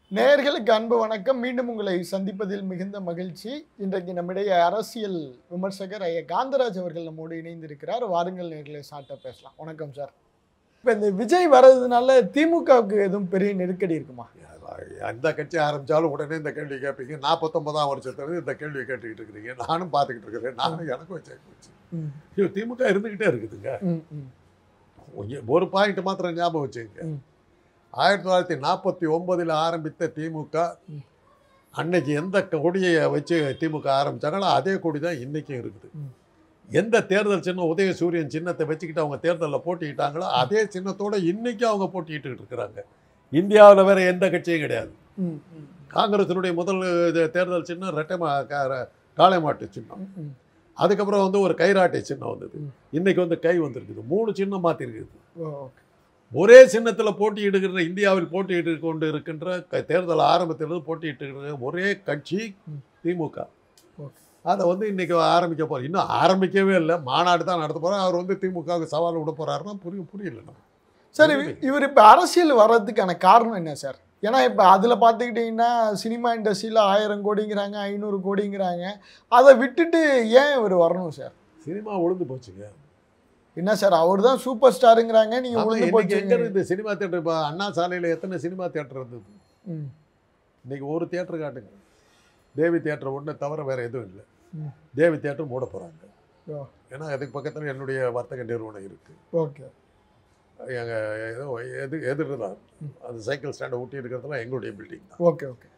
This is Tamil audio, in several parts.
நேயர்களுக்கு அன்பு வணக்கம் மீண்டும் உங்களை சந்திப்பதில் மிகுந்த மகிழ்ச்சி இன்றைக்கு நம்மிடையே அரசியல் விமர்சகர் ஐயா காந்தராஜ் அவர்கள் நம்மோடு இணைந்திருக்கிறார் வாருங்கள் நேர்களை சாட்ட பேசலாம் வணக்கம் சார் இப்போ இந்த விஜய் வர்றதுனால திமுகவுக்கு எதுவும் பெரிய நெருக்கடி இருக்குமா எந்த கட்சி ஆரம்பிச்சாலும் உடனே இந்த கேள்வி கேட்பீங்க நாற்பத்தொன்பதாம் வருஷத்துல இந்த கேள்வியை கேட்டுக்கிட்டு இருக்கிறீங்க நானும் பார்த்துக்கிட்டு இருக்கிறேன் நானும் எனக்கும் சேர்த்து போச்சு ம், ஐயோ, திமுக இருந்துக்கிட்டே இருக்குதுங்க ம், ம், ஒ- ஒரு பாயிண்ட் மாத்திரம் ஞாபகம் வச்சுங்க ம். ஆயிரத்தி தொள்ளாயிரத்தி நாற்பத்தி ஒன்பதில் ஆரம்பித்த திமுக ம். அன்னைக்கு எந்த கொடியை வச்சு திமுக ஆரம்பிச்சாங்களோ அதே கொடி தான் இன்னைக்கும் இருக்குது ம். எந்த தேர்தல் சின்னம் உதயசூரியன் சின்னத்தை வச்சுக்கிட்டு அவங்க தேர்தலில் போட்டிக்கிட்டாங்களோ அதே சின்னத்தோட இன்னைக்கும் அவங்க போட்டிக்கிட்டு இருக்கிறாங்க இந்தியாவில் வேற எந்த கட்சியும் கிடையாது ம், ம், காங்கிரசினுடைய முதல் இது தேர்தல் சின்னம் ரெட்டை மா கா- காளை மாட்டு சின்னம் ம், ம். அதுக்கப்புறம் வந்து ஒரு கைராட்டை சின்னம் வந்தது ம். இன்னைக்கு வந்து கை வந்திருக்குது மூணு சின்னம் மாற்றிருக்குது ஓ, ஓகே. ஒரே சின்னத்தில் போட்டியிடுகிற இந்தியாவில் போட்டியிட்டு கொண்டு இருக்கின்ற க- தேர்தல் ஆரம்பத்திலிருந்து போட்டியிட்டு இருக்கிற ஒரே கட்சி ம். திமுக ஓகே. அதை வந்து இன்னைக்கு ஆரம்பிக்க போகிறோம் இன்னும் ஆரம்பிக்கவே இல்லை மாநாடு தான் நடத்த போகிறோம் அவர் வந்து திமுகவுக்கு சவால் விட போகிறாருன்னா புரியும் புரியல நம்ம சார் இவ- இவர் இப்போ அரசியல் வர்றதுக்கான காரணம் என்ன சார் ஏன்னா இப்போ அதில் பார்த்துக்கிட்டிங்கன்னா சினிமா இண்டஸ்ட்ரியில் ஆயிரம் கோடிங்கிறாங்க ஐநூறு கோடிங்கிறாங்க அதை விட்டுட்டு ஏன் இவர் வரணும் சார் சினிமா உளுந்து போச்சுங்க என்ன சார் அவர் தான் சூப்பர் ஸ்டாருங்கிறாங்க நீங்கள் ஆமா, உளுந்து இன்னைக்கு எங்க போச்சு இருந்து சினிமா தேட்டர் இப்போ அண்ணா சாலையில் எத்தனை சினிமா தேட்டர் இருந்தது ம் இன்னைக்கு ஒரு தியேட்டர் காட்டுங்க தேவி தியேட்டர் ஒன்று தவிர வேற எதுவும் இல்லை ம். தேவி தியேட்டர் மூட போகிறாங்க ஓ. ஏன்னா அதுக்கு பக்கத்தில் என்னுடைய வர்த்தக நிறுவனம் இருக்கு ஓகே எங்கள் ஏதோ எது எதிர் தான் ம். அந்த சைக்கிள் ஸ்டாண்டை ஒட்டி இருக்கிறதுலாம் எங்களுடைய பில்டிங் தான் ஓகே ஓகே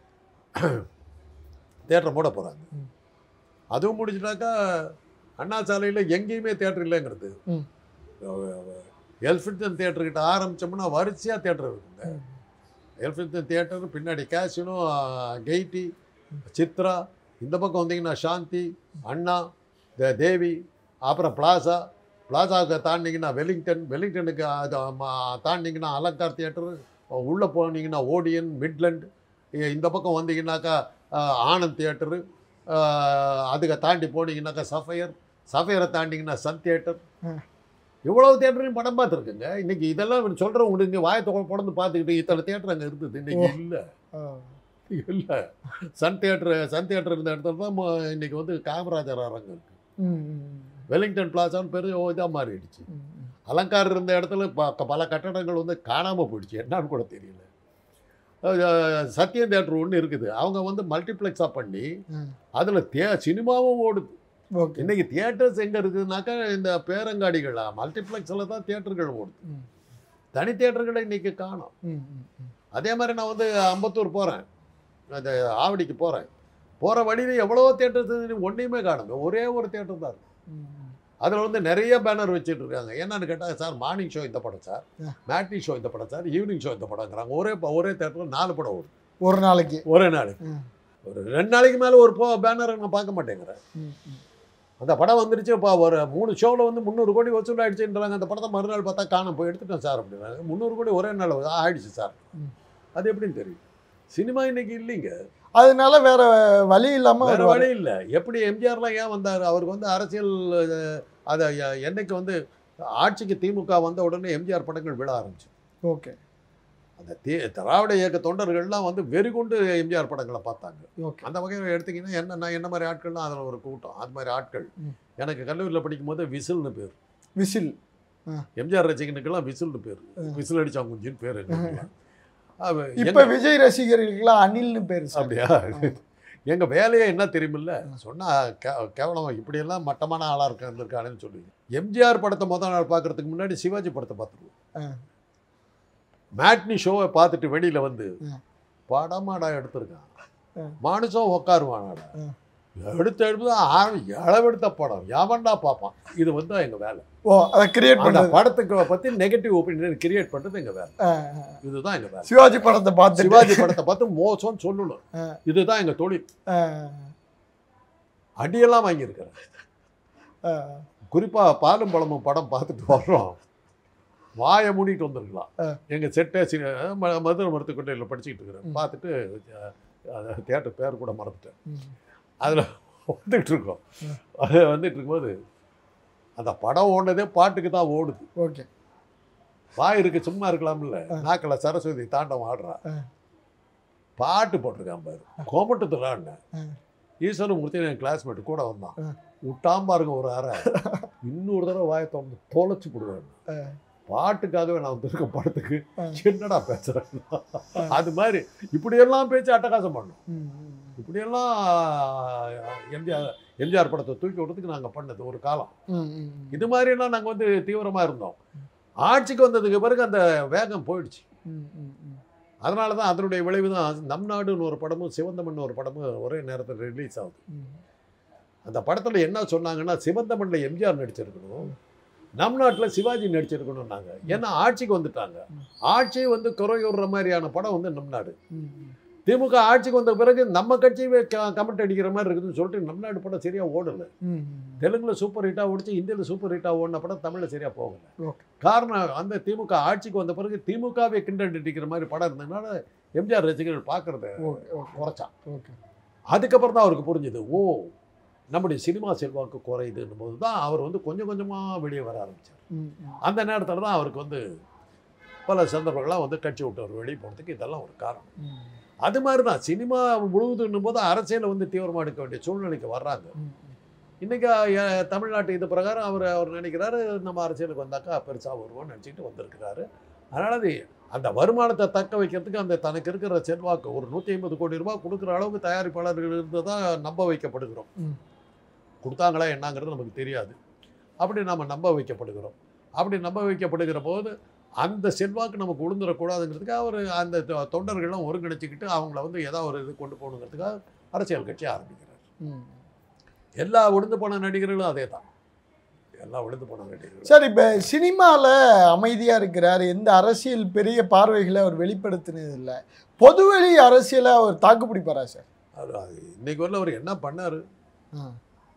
தேட்டரை மூட போகிறாங்க ம். அதுவும் முடிச்சிட்டாக்கா அண்ணா சாலையில் எங்கேயுமே தேட்டர் இல்லைங்கிறது ம். எல்ஃபின்டன் தேட்டர்கிட்ட ஆரம்பிச்சோம்னா வரிசையாக தேட்டர் இருக்குங்க ம். எல்ஃபின்டன் தேட்டர் பின்னாடி கேசினோ கெய்டி சித்ரா இந்த பக்கம் வந்தீங்கன்னா சாந்தி அண்ணா த- தேவி அப்புறம் பிளாசா பிளாசாவுக்கு தாண்டிங்கன்னா வெலிங்டன் வெலிங்டனுக்கு அது ம- தாண்டிங்கன்னா அலங்கார் தியேட்டர் உள்ளே போனீங்கன்னா ஓடியன் மிட்லண்ட் இ- இந்த பக்கம் வந்தீங்கன்னாக்கா அஹ், ஆனந்த் தியேட்டரு அதுக்கு தாண்டி போனீங்கன்னாக்கா சஃபயர் சஃபயரை தாண்டிங்கன்னா சன் தியேட்டர் ம். இவ்வளவு தியேட்டரையும் படம் பார்த்துருக்குங்க இன்னைக்கு இதெல்லாம் சொல்கிறேன் உங்களுக்கு வாயை தொகை படந்து பார்த்துக்கிட்டு இத்தனை தியேட்டர் அங்கே இருந்தது இன்னைக்கு இல்லை ஆ. இல்லை சன் தியேட்டர் சன் தியேட்டர் இருந்த இடத்துல தான் ம- இன்னைக்கு வந்து காமராஜர் அரங்கம் இருக்கு ம், ம், வெலிங்டன் பிளாசான்னு பெரிய இதாக மாறிடுச்சு ம், ம். அலங்கார் இருந்த இடத்துல ப- பல கட்டடங்கள் வந்து காணாமல் போயிடுச்சு என்னன்னு கூட தெரியல அஹ் சத்யம் தேட்டர் ஒன்று இருக்குது அவங்க வந்து மல்டிப்ளெக்ஸாக பண்ணி ம். அதில் தே சினிமாவும் ஓடுது ஓகே இன்னைக்கு தியேட்டர்ஸ் எங்கே இருக்குதுனாக்கா இந்த பேரங்காடிகள் மல்டிப்ளெக்ஸில் தான் தியேட்டர்கள் ஓடுது ம். தனி தியேட்டர்களை இன்னைக்கு காணோம் ம், ம், ம். அதே மாதிரி நான் வந்து அம்பத்தூர் போகிறேன் அந்த ஆவடிக்கு போகிறேன் போகிற வழியில் எவ்வளவோ தேட்டர்ஸ் ஒன்றையுமே காணுங்க ஒரே ஒரு தேட்டர் தான் இருக்கு ம், ம். அதில் வந்து நிறைய பேனர் வச்சுட்டு இருக்காங்க என்னன்னு கேட்டால் சார் மார்னிங் ஷோ இந்த படம் சார் ஆ. மேட்னி ஷோ இந்த படம் சார் ஈவினிங் ஷோ இந்த படங்கிறாங்க ஒரே ப- ஒரே தேட்டரில் நாலு படம் ஓடும் ஒரு நாளைக்கு ஒரே நாள் ம். ஒரு ரெண்டு நாளைக்கு மேலே ஒரு போ பேனரை நான் பார்க்க மாட்டேங்கிறேன் ம், ம். அந்த படம் வந்துருச்சு இப்போ ஒரு மூணு ஷோவில் வந்து முந்நூறு கோடி வசூல் ஆயிடுச்சுன்றாங்க அந்த படத்தை மறுநாள் பார்த்தா காணாம போய் எடுத்துட்டேன் சார் அப்படின்னாங்க முந்நூறு கோடி ஒரே நாள் ஆ, ஆயிடுச்சு சார் ம். அது எப்படின்னு தெரியும் சினிமா இன்னைக்கு இல்லைங்க அதனால வேற வழி இல்லாம வேற அவர் வழி இல்லை எப்படி எம்ஜிஆர்லாம் ஏன் வந்தார் அவருக்கு வந்து அரசியல் அஹ், அதை எ- என்னைக்கு வந்து ஆட்சிக்கு திமுக வந்த உடனே எம்ஜிஆர் படங்கள் விழ ஆரம்பிச்சு ஓகே அந்த தே திராவிட இயக்க தொண்டர்கள்லாம் வந்து வெறிகொண்டு எம்ஜிஆர் படங்களை பார்த்தாங்க ஓகே அந்த வகையில் எடுத்தீங்கன்னா என்ன நான் என்ன மாதிரி ஆட்கள்லாம் அதில் ஒரு கூட்டம் அது மாதிரி ஆட்கள் ம். எனக்கு கல்லூரியில் படிக்கும்போது விசில்னு பேர் விசில் எம்ஜிஆர் ரசிகனுக்கெல்லாம் விசில்னு பேர் ம். விசில் அடிச்சா குஞ்சின்னு பேர் எங்களுக்கெல்லாம். அவ- இப்ப எங்க- விஜய் ரசிகர்களுக்கெல்லாம் அனில்னு பேரு சார் அப்படியா எங்க வேலையே என்ன தெரியுமில்ல சொன்னா கே- கேவலம் இப்படியெல்லாம் மட்டமான ஆளா இருக்க இருந்திருக்கானேன்னு சொல்லுவீங்க எம்ஜிஆர் படத்தை முதல் நாள் பார்க்கறதுக்கு முன்னாடி சிவாஜி படத்தை பார்த்துருவோம் ஆ. மேட்னி ஷோவை பார்த்துட்டு வெளியில வந்து ஆ. படமாடா எடுத்திருக்கான் ஆ. மனுஷன் உட்காருவானாடா ஆ. எடுத்து எடுத்து ஆரம்பி இளவெடுத்த படம் எவன்டா பார்ப்பான் இது வந்து எங்க வேலை ஓ அதை கிரியேட் அந்த பண்றது படத்துக்கு பத்தி நெகட்டிவ் ஒப்பீனியன் கிரியேட் பண்றது எங்க வேலை ஆ, இதுதான் எங்க வேலை சிவாஜி படத்தை பார்த்து சிவாஜி படத்தை பார்த்து மோசம்னு சொல்லணும் ஆ. இதுதான் எங்க தொழில் அடியெல்லாம் வாங்கியிருக்கிறேன் குறிப்பா பாலும் பழமும் படம் பார்த்துட்டு வர்றோம் வாயை மூடிட்டு வந்திருக்கலாம் ஆ. எங்க செட்டை சி ம- மதுரை மருத்துவக்கொண்டையில் படிச்சுக்கிட்டு இருக்கிறேன் ம். பார்த்துட்டு தேட்டர் பேர் கூட மறந்துட்டேன் அதில் வந்துட்டு இருக்கோம் ம். அது வந்துட்டு இருக்கும்போது அந்த படம் ஓடுனதே பாட்டுக்கு தான் ஓடுது ஓகே வாய் இருக்கு சும்மா இருக்கலாம்ல ஆ. நாக்கில் சரஸ்வதி தாண்டம் ஆடுறா ஆ. பாட்டு போட்டிருக்கான் பாரு கோமட்டத்துலான்னு ஆ. ஈஸ்வரமூர்த்தி என் கிளாஸ்மேட் கூட வந்தான் ஆ. விட்டாம பாருங்க ஒரு அறை இன்னொரு தடவை வாயை திறந்து தொலைச்சு போடுவேன் ஆ. பாட்டுக்காகவே நான் வந்திருக்க படத்துக்கு ஆ. என்னடா பேசுறேன் அது மாதிரி இப்படியெல்லாம் பேச்சு அட்டகாசம் பண்ணும் ம், ம், இப்படியெல்லாம் எம்ஜிஆர் எம்ஜிஆர் படத்தை தூக்கி விடுறதுக்கு நாங்கள் பண்ணது ஒரு காலம் ம், ம், ம். இது மாதிரிலாம் நாங்கள் வந்து தீவிரமாக இருந்தோம் ஆட்சிக்கு வந்ததுக்கு பிறகு அந்த வேகம் போயிடுச்சு ம், ம், ம். அதனால தான் அதனுடைய விளைவு தான் நம் நாடுன்னு ஒரு படமும் சிவந்தமன் ஒரு படமும் ஒரே நேரத்தில் ரிலீஸ் ஆகுது ம். அந்த படத்தில் என்ன சொன்னாங்கன்னா சிவந்தமனில் எம்ஜிஆர் நடிச்சிருக்கணும் நம் நாட்டில் சிவாஜி நடிச்சிருக்கணும்னாங்க ஏன்னா ஆட்சிக்கு வந்துட்டாங்க ஆட்சி வந்து குறையுற மாதிரியான படம் வந்து நம் நாடு ம், ம். திமுக ஆட்சிக்கு வந்த பிறகு நம்ம கட்சியே கமெண்ட் அடிக்கிற மாதிரி இருக்குதுன்னு சொல்லிட்டு நம் நாடு படம் சரியா ஓடல ம், ம். தெலுங்குல சூப்பர் ஹிட்டாக ஓடிச்சு ஹிந்தியில் சூப்பர் ஹிட்டாக ஓடின படம் தமிழில் சரியா போகல ஓகே. காரணம் அந்த திமுக ஆட்சிக்கு வந்த பிறகு திமுகவே கிண்டல் அடிக்கிற மாதிரி படம் இருந்ததுனால எம்ஜிஆர் ரசிகர்கள் பார்க்கறத ஓகே ஓகே குறைச்சான் ஓகே அதுக்கப்புறம் தான் அவருக்கு புரிஞ்சுது ஓ நம்முடைய சினிமா செல்வாக்கு குறையுதுன்னும் போது தான் அவர் வந்து கொஞ்சம் கொஞ்சமாக வெளியே வர ஆரம்பிச்சார் ம், ம். அந்த நேரத்தில் தான் அவருக்கு வந்து பல சந்தர்ப்பங்களாக வந்து கட்சி விட்டு அவர் வெளியே போனதுக்கு இதெல்லாம் ஒரு காரணம் ம், அது மாதிரி தான் சினிமா முழுவதுன்னும் போது அரசியலை வந்து தீவிரமாக எடுக்க வேண்டிய சூழ்நிலைக்கு வர்றாங்க ம், ம். இன்றைக்கி தமிழ்நாட்டு இது பிரகாரம் அவர் அவர் நினைக்கிறாரு நம்ம அரசியலுக்கு வந்தாக்கா பெருசாக வருவோம்னு நினச்சிட்டு வந்திருக்கிறாரு அதனால் அது அந்த வருமானத்தை தக்க வைக்கிறதுக்கு அந்த தனக்கு இருக்கிற செல்வாக்கு ஒரு நூற்றி ஐம்பது கோடி ரூபாய் கொடுக்குற அளவுக்கு தயாரிப்பாளர்கள் இருந்து தான் நம்ப வைக்கப்படுகிறோம் ம். கொடுத்தாங்களா என்னங்கிறது நமக்கு தெரியாது அப்படி நம்ம நம்ப வைக்கப்படுகிறோம் அப்படி நம்ப வைக்கப்படுகிற போது அந்த செல்வாக்கு நமக்கு விழுந்துடக்கூடாதுங்கிறதுக்கு அவர் அந்த தொ- தொண்டர்கள்லாம் ஒருங்கிணைச்சிக்கிட்டு அவங்கள வந்து ஏதாவது ஒரு இது கொண்டு போகணுங்கிறதுக்காக அரசியல் கட்சி ஆரம்பிக்கிறார் ம். எல்லா விழுந்து போன நடிகர்களும் அதே தான் எல்லா விழுந்து போன நடிகர்களும் சார் இப்போ சினிமாவில் அமைதியாக இருக்கிறார் எந்த அரசியல் பெரிய பார்வைகளை அவர் வெளிப்படுத்தினது இல்லை பொதுவெளி அரசியலை அவர் தாக்கு பிடிப்பாரா சார் அது அது இன்னைக்கு வரல அவர் என்ன பண்ணாரு ஆ.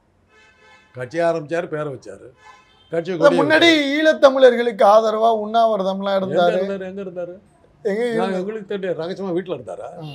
கட்சி ஆரம்பிச்சாரு பேரை வச்சாரு கட்சி அதான் கொடியை முன்னாடி ஈழத்தமிழர்களுக்கு ஆதரவா உண்ணாவிரதம்லாம் வச்சாரு. இருந்தாரு எங்க இருந்தாரு எங்க இருந்தாரு எங்க நான் இருந்தாரு? எங்களுக்கு தெரியும் ரகசியமா வீட்டுல இருந்தாரா ஆ.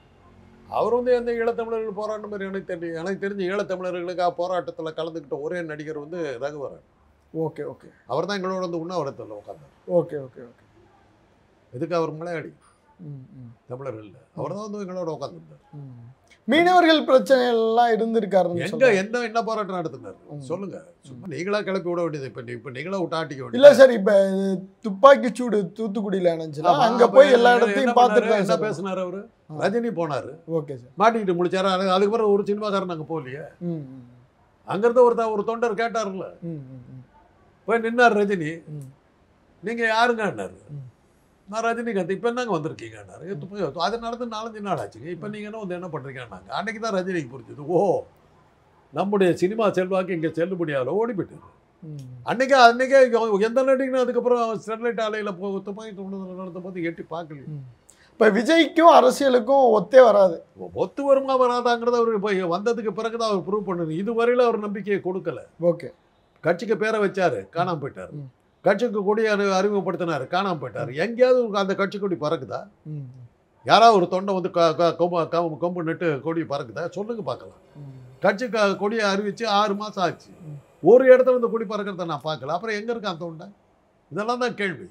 அவர் வந்து எந்த ஈழத்தமிழர்கள் போராட்டம் மாதிரி எனக்கு தெரியும் எனக்கு தெரிஞ்ச ஈழத்தமிழர்களுக்காக போராட்டத்துல கலந்துக்கிட்ட ஒரே நடிகர் வந்து ரகுவரன் ஓகே ஓகே அவர் தான் எங்களோட வந்து உண்ணாவிரத்தில் உட்காந்தார் ஓகே ஓகே ஓகே எதுக்கு அவர் மலையாளி ம், ம், தமிழர் இல்லை அவர் தான் வந்து எங்களோட உட்காந்துருந்தார் ம். மீனவர்கள் பிரச்சனை எல்லாம் இருந்திருக்காருன்னு எங்க சொல்றாங்க. எந்த என்ன போராட்டம் நடத்தினார் ம். சொல்லுங்க சும்மா நீங்களா கிளப்பி விட வேண்டியது இப்ப நீ- இப்ப நீங்களா விட்டு ஆட்டிக்க இல்ல வேண்டியது சார் இப்ப இது துப்பாக்கி சூடு தூத்துக்குடியில அணைஞ்சுல ஆமா, அங்க அப்ப போய் என்ன- எல்லா என்ன இடத்தையும் பண்ணாரு? பார்த்துட்டு என்ன சார் பேசினாரு அவரு ஆ. ரஜினி போனாரு ஓகே சார் மாட்டிக்கிட்டு முடிச்சாரு அது- அதுக்கு பிறகு ஒரு சினிமாக்காரன் நாங்க போகலையே ம், ம், அங்கிருந்து ஒரு ஒரு தொண்டர் கேட்டார்ல ம், ம், ம், போய் நின்னார் ரஜினி ம். நீங்க யாருங்கன்னாரு ம். நான் ரஜினிகாந்த் இப்போ என்னங்க வந்திருக்கீங்கன்னாரு இது போய் அது நடந்து நாலஞ்சு நாள் ஆச்சுங்க இப்போ நீங்க என்ன வந்து என்ன பண்றீங்கன்னாங்க அன்னைக்கு தான் ரஜினிக்கு புரிஞ்சுது ஓ நம்முடைய சினிமா செல்வாக்கு இங்க செல்லுபடியால ஓடி போயிட்டு ம். அன்னைக்கு அன்னைக்கே இவன் எந்த நடிகனும் அதுக்கப்புறம் ஸ்டெர்லைட் ஆலையில போ துப்பாக்கி தூண்டு நடத்தும் போது எட்டி பார்க்கல இப்ப விஜய்க்கும் அரசியலுக்கும் ஒத்தே வராது ஒத்து வருமா வராதாங்கிறத அவர் இப்போ வந்ததுக்கு பிறகு தான் அவர் ப்ரூவ் பண்ணது இதுவரையில அவர் நம்பிக்கையை கொடுக்கல ஓகே கட்சிக்கு பேரை வச்சாரு காணாம போயிட்டாரு ம். கட்சிக்கு கொடி அறி- அறிமுகப்படுத்தினாரு காணாம போயிட்டாரு எங்கேயாவது அந்த கட்சி கொடி பறக்குதா ம், யாராவது ஒரு தொண்டை வந்து க- க- கொம்பு கொம்பு- கொம்பு நட்டு கொடி பறக்குதா சொல்லுங்க பார்க்கலாம் ம். கட்சி க- கொடியை அறிவிச்சு ஆறு மாசம் ஆச்சு ம். ஒரு இடத்துல வந்து கொடி பறக்கிறத நான் பார்க்கல அப்புறம் எங்க இருக்கு அந்த தொண்டை இதெல்லாம் தான் கேள்வி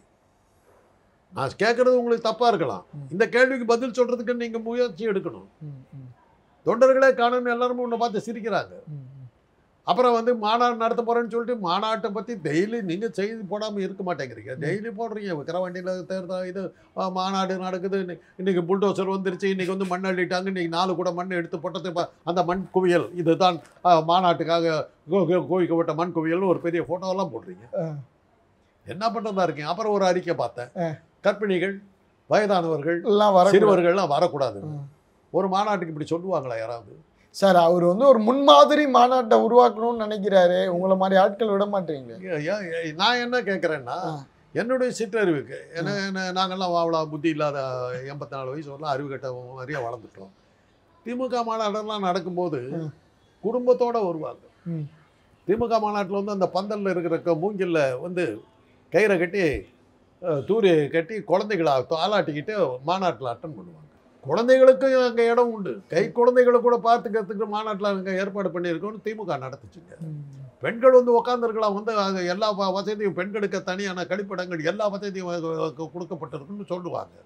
நான் கேட்கறது உங்களுக்கு தப்பா இருக்கலாம் ம். இந்த கேள்விக்கு பதில் சொல்றதுக்கு நீங்க முயற்சி எடுக்கணும் ம், ம், தொண்டர்களே காணும்னு எல்லாருமே உன்னை பார்த்து சிரிக்கிறாங்க ம், ம். அப்புறம் வந்து மாநாடு நடத்த போறேன்னு சொல்லிட்டு மாநாட்டை பத்தி டெய்லி நீங்க செய்தி போடாம இருக்க மாட்டேங்கிறீங்க டெய்லி போடுறீங்க விக்கிரவாண்டியில் தேர்தல் இது ஆ, மாநாடு நடக்குது இன்னை- இன்னைக்கு புல்டோசர் வந்துருச்சு இன்னைக்கு வந்து மண் அள்ளிட்டாங்க இன்னைக்கு நாலு கூட மண் எடுத்து போட்டது ப- அந்த மண் குவியல் இதுதான் ஆ, மாநாட்டுக்காக கோ- கோ- கோவிக்கப்பட்ட மண் குவியல்னு ஒரு பெரிய போட்டோவெல்லாம் போடுறீங்க ஆ. என்ன பண்றதா இருக்கீங்க அப்புறம் ஒரு அறிக்கை பார்த்தேன் ஆ. கர்ப்பிணிகள் வயதானவர்கள் எல்லாம் வர சிறுவர்கள்லாம் வரக்கூடாது ஆ. ஒரு மாநாட்டுக்கு இப்படி சொல்லுவாங்களா யாராவது சார் அவர் வந்து ஒரு முன்மாதிரி மாநாட்டை உருவாக்கணும்னு நினைக்கிறாரு உங்களை மாதிரி ஆட்கள் விட மாட்டீங்களே ஏ- ஏ- ஏ- நான் என்ன கேட்குறேன்னா ஆ. என்னுடைய சிற்றறிவுக்கு ஏன்னா என்ன- நாங்கெல்லாம் அவ்வளோ புத்தி இல்லாத எண்பத்தி நாலு வயசு வரலாம் அறிவு கட்ட மாதிரியாக வளர்ந்துட்டோம் திமுக மாநாடெல்லாம் நடக்கும்போது ம். குடும்பத்தோட வருவாங்க ம். திமுக மாநாட்டில் வந்து அந்த பந்தலில் இருக்கிற க- மூங்கில்ல வந்து கயிறை கட்டி அஹ், தூரி கட்டி குழந்தைகளை ஆளாட்டிக்கிட்டு மாநாட்டில் அட்டன் பண்ணுவாங்க குழந்தைகளுக்கும் அங்கே இடம் உண்டு கை குழந்தைகளை கூட பார்த்துக்கிறதுக்கு மாநாட்டில் அங்கே ஏற்பாடு பண்ணியிருக்கோன்னு திமுக நடத்துச்சுங்க ம். பெண்கள் வந்து உட்காந்துருக்கலாம் வந்து அது எல்லா வ- வசதியும் பெண்களுக்கு தனியான கழிப்பிடங்கள் எல்லா வசதியும் வ- வ- கொடுக்கப்பட்டிருக்குன்னு சொல்லுவாங்க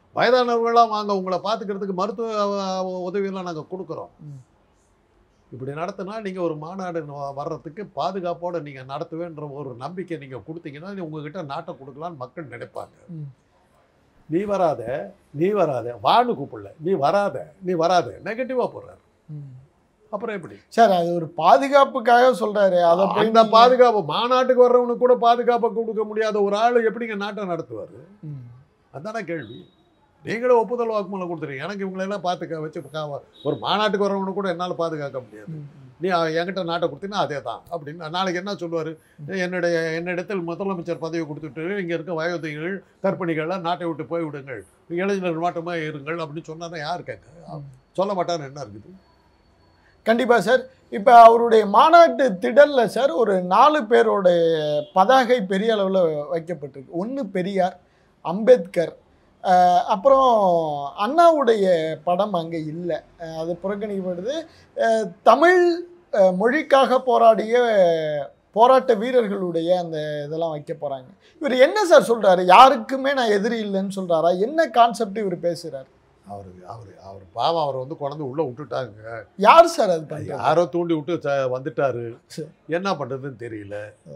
வயதானவர்களாம் வாங்க உங்களை பார்த்துக்கிறதுக்கு மருத்துவ அஹ், உதவியெல்லாம் நாங்கள் கொடுக்குறோம் ம். இப்படி நடத்தினா நீங்கள் ஒரு மாநாடு ந- வர்றதுக்கு பாதுகாப்போடு நீங்கள் நடத்துவேன்ற ஒரு நம்பிக்கை நீங்கள் கொடுத்தீங்கன்னா நீ உங்ககிட்ட நாட்டை கொடுக்கலான்னு மக்கள் நினைப்பாங்க ம். நீ வராத நீ வராத வான்னு கூப்பிடல நீ வராத நீ வராத நெகட்டிவாக போடுறாரு ம். அப்புறம் எப்படி சார் அது ஒரு பாதுகாப்புக்காக சொல்றாரு அதை போய் அந்த நீங்க- பாதுகாப்பு மாநாட்டுக்கு வர்றவனுக்கு கூட பாதுகாப்பை கொடுக்க முடியாத ஒரு ஆள் எப்படிங்க நாட்டை நடத்துவார் ம். அதானே கேள்வி நீங்களும் ஒப்புதல் வாக்குமூலம் கொடுத்துருங்க எனக்கு இவங்களெல்லாம் பார்த்துக்க வச்சு கா- ஒரு மாநாட்டுக்கு வர்றவனு கூட என்னால் பாதுகாக்க முடியாது ம். நீ அவன் என்கிட்ட நாட்டை கொடுத்தீங்கன்னா அதே தான் அப்படின்னு நாளைக்கு என்ன சொல்லுவார் என்னுடைய என்னிடத்தில் முதலமைச்சர் பதவி கொடுத்துட்டு இங்கே இருக்க வயோதிகள் கற்பிணிகள்லாம் நாட்டை விட்டு போய் விடுங்கள் இளைஞர்கள் மாட்டமாக இருங்கள் அப்படின்னு சொன்னா யார் கேட்க சொல்ல மாட்டான்னு என்ன இருக்குது கண்டிப்பா சார் இப்போ அவருடைய மாநாட்டு திடல்ல சார் ஒரு நாலு பேரோட பதாகை பெரிய அளவில் வைக்கப்பட்டிருக்கு ஒன்று பெரியார் அம்பேத்கர் அஹ், அப்புறம் அண்ணாவுடைய படம் அங்கே இல்லை அது புறக்கணிக்கப்படுது அஹ், தமிழ் அஹ், மொழிக்காக போராடிய போராட்ட வீரர்களுடைய அந்த இதெல்லாம் வைக்க போறாங்க இவர் என்ன சார் சொல்றாரு யாருக்குமே நான் எதிரி இல்லைன்னு சொல்றாரா என்ன கான்செப்ட் இவர் பேசுறாரு அவர் அவர் அவர் பாவம் அவரை வந்து கொண்டு உள்ளே விட்டுட்டாங்க யார் சார் அது பண்றாரு யாரோ தூண்டி விட்டு ச- வந்துட்டாரு சரி. என்ன பண்ணுறதுன்னு தெரியல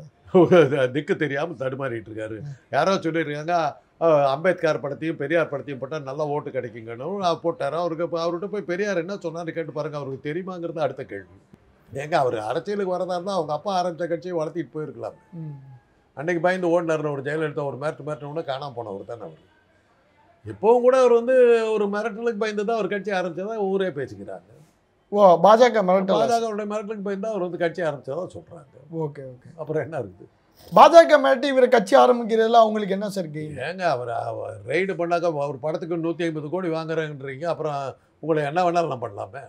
திக்கு தெரியாமல் தடுமாறிட்டு இருக்காரு யாரோ சொல்லியிருக்காங்க அஹ், அம்பேத்கர் படத்தையும் பெரியார் படத்தையும் போட்டால் நல்லா ஓட்டு கிடைக்குங்கன்னு நான் போட்டார் அவருக்கு இப்போ அவர்கிட்ட போய் பெரியார் என்ன சொன்னாரு கேட்டு பாருங்க அவருக்கு தெரியுமாங்கிறது அடுத்த கேள்வி ஏங்க அவர் அரசியலுக்கு வரதா இருந்தால் அவங்க அப்பா ஆரம்பித்த கட்சியை வளர்த்திட்டு போயிருக்கலாம் ம். அன்னைக்கு பயந்து ஓடினார் ஒரு ஜெயலலிதா ஒரு மிரட்டு மிரட்டினோட காணாம போனவர் தானே அவர் இப்போவும் கூட அவர் வந்து ஒரு மிரட்டலுக்கு பயந்து தான் அவர் கட்சி ஆரம்பிச்சதா ஊரே பேசிக்கிறாங்க ஓ பாஜக மிரட்டல் பாஜகவுடைய மிரட்டலுக்கு பயந்து தான் அவர் வந்து கட்சி ஆரம்பிச்சதா சொல்றாங்க ஓகே ஓகே அப்புறம் என்ன இருக்குது பாஜக மிரட்டி இவரை கட்சி ஆரம்பிக்கிறதுல அவங்களுக்கு என்ன சார் கெயின் ஏங்க அவர் அவர் ரைடு பண்ணாக்க அவர் படத்துக்கு நூற்றி ஐம்பது கோடி வாங்குறேன்றீங்க அப்புறம் உங்களை என்ன வேணாலும் நான் பண்ணலாமே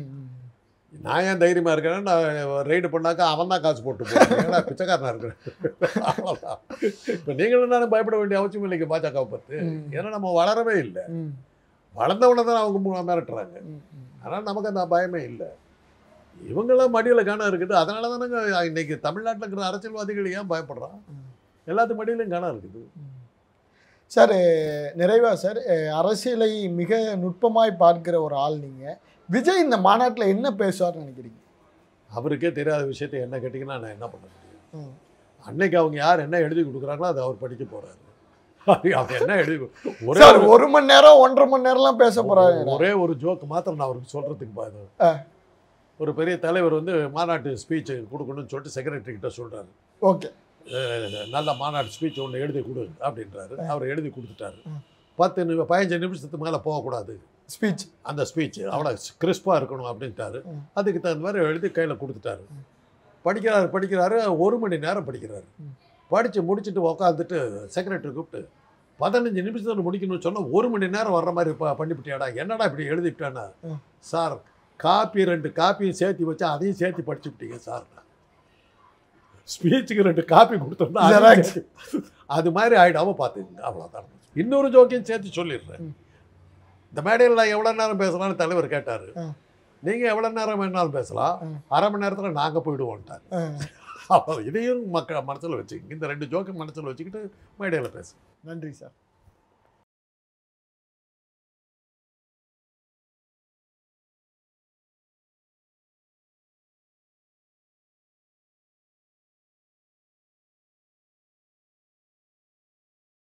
நான் ஏன் தைரியமாக இருக்கிறேன் நான் ரைடு பண்ணாக்கா அவன் தான் காசு போட்டு போகிறேன் ஏன்னா பிச்சைக்காரனாக இருக்கிறேன் அவ்வளோதான் இப்போ நீங்களும் நானும் பயப்பட வேண்டிய அவசியம் இல்லைங்க பாஜகவை பற்றி ம். ஏன்னா நம்ம வளரவே இல்லை வளர்ந்தவனை தான் அவங்க மு- மிரட்டுறாங்க ஆனால் நமக்கு அந்த பயமே இல்லை இவங்கெல்லாம் மடியில் காண இருக்குது அதனால தானங்க இன்னைக்கு தமிழ்நாட்டில் இருக்கிற அரசியல்வாதிகள் ஏன் பயப்படுறான் ம். எல்லாத்து மடியிலும் காண இருக்குது சார் நிறைவா சார் அஹ், அரசியலை மிக நுட்பமாய் பார்க்கிற ஒரு ஆள் நீங்க விஜய் இந்த மாநாட்டில் என்ன பேசுவார்னு நினைக்கிறீங்க அவருக்கே தெரியாத விஷயத்தை என்ன கேட்டிங்கன்னா நான் என்ன பண்ண முடியும் ம். அன்னைக்கு அவங்க யார் என்ன எழுதி கொடுக்குறாங்களோ அதை அவர் படிக்க போறாரு அவங்க என்ன எழுதி கொடு- ஒரே சார் ஒரு- ஒரு மணி நேரம் ஒன்றரை மணி நேரம்லாம் பேச போறாங்க ஒரே ஒரு ஜோக் மாத்திரம் நான் அவருக்கு சொல்றதுக்கு பாது ஆ. ஒரு பெரிய தலைவர் வந்து மாநாட்டு ஸ்பீச் கொடுக்கணும்னு சொல்லிட்டு செக்ரட்டரி கிட்ட சொல்றாரு ஓகே அஹ் நல்ல மாநாட்டு ஸ்பீச் ஒன்று எழுதி கொடு அப்படின்றாரு அவர் எழுதி கொடுத்துட்டாரு ஆ. பத்து நிமி பதினஞ்சு நிமிஷத்துக்கு மேலே போகக்கூடாது ஸ்பீச் அந்த ஸ்பீச் அவ்வளோ கிறிஸ்பாக இருக்கணும் அப்படின்ட்டாரு ம். அதுக்கு தகுந்த மாதிரி எழுதி கையில் கொடுத்துட்டாரு படிக்கிறாரு படிக்கிறாரு ஒரு மணி நேரம் படிக்கிறாரு ம். படித்து முடிச்சுட்டு உக்காந்துட்டு செக்ரட்டரி கூப்பிட்டு பதினஞ்சு நிமிஷத்தில் முடிக்கணும்னு சொன்னால் ஒரு மணி நேரம் வர்ற மாதிரி ப- பண்ணிவிட்டியாடா என்னடா இப்படி எழுதிவிட்டேன்னா ம். சார் காப்பி ரெண்டு காப்பியும் சேர்த்து வச்சா அதையும் சேர்த்து படிச்சு விட்டீங்க சார் ஸ்பீச்சுக்கு ரெண்டு காப்பி கொடுத்தோம்னா அதையும் Xerox. சேர்த்து- அது மாதிரி ஆயிடாம பார்த்துக்குங்க அவ்வளோதான் இன்னொரு ஜோக்கையும் சேர்த்து சொல்லிடுறேன் ம். இந்த மேடையில் நான் எவ்வளோ நேரம் பேசலாம்னு தலைவர் கேட்டார் ஆ. நீங்கள் எவ்வளோ நேரம் வேணாலும் பேசலாம் ஆ. அரை மணி நேரத்தில் நாங்கள் போயிடுவோன்ட்டார் அஹ், அப்போ இதையும் மக்கள் மனசில் வச்சுக்கோங்க இந்த ரெண்டு ஜோக்கை மனசில் வச்சுக்கிட்டு மேடையில் பேச நன்றி சார்